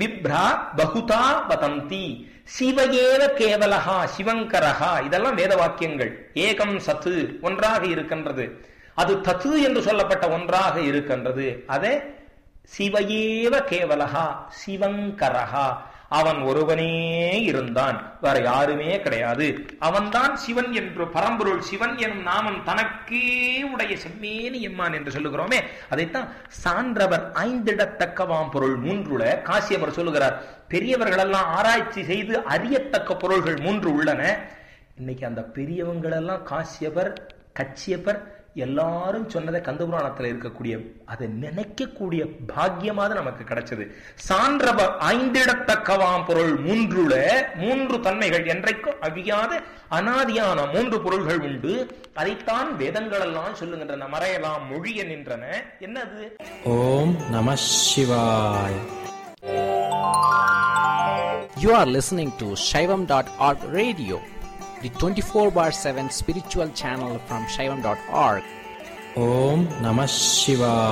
விப்ரா பகுதா வதந்தி சிவயேவ கேவலஹா சிவங்கரஹா இதெல்லாம் வேத வாக்கியங்கள் ஏகம் சத்து ஒன்றாக இருக்கின்றது அது தத்து என்று சொல்லப்பட்ட ஒன்றாக இருக்கின்றது அதே சிவயேவ கேவலஹா சிவங்கரஹா அவன் ஒருவனே இருந்தான் வேற யாருமே கிடையாது அவன்தான் சிவன் என்று பரம்பொருள் சிவன் எனும் நாமம் தனக்கே உடைய செம்மேனி எம்மான் என்று சொல்லுகிறோமே அதைத்தான் சான்றவர் ஐந்திடத்தக்கவாம் பொருள் மூன்றுல காசியவர் சொல்லுகிறார் பெரியவர்கள் எல்லாம் ஆராய்ச்சி செய்து அறியத்தக்க பொருள்கள் மூன்று உள்ளன இன்னைக்கு அந்த பெரியவங்கள் எல்லாம் காசியவர் கச்சியப்பர் எல்லாரும் சொன்னதை கந்தபுராணத்துல இருக்கக்கூடிய அதை நினைக்கக்கூடிய பாக்கியமாவது நமக்கு கிடைச்சது சான்றவ ஐந்திடத்தக்கவாம் பொருள் மூன்றுல மூன்று தன்மைகள் என்றைக்கும் அழியாத அனாதியான மூன்று பொருள்கள் உண்டு அதைத்தான் வேதங்கள் எல்லாம் சொல்லுகின்றன மறையலாம் மொழிய நின்றன என்னது ஓம் நம சிவாய் You are listening to Shaivam.org radio, the 24 bar 7 spiritual channel from Shaivam.org. ஓம் நம சிவாய்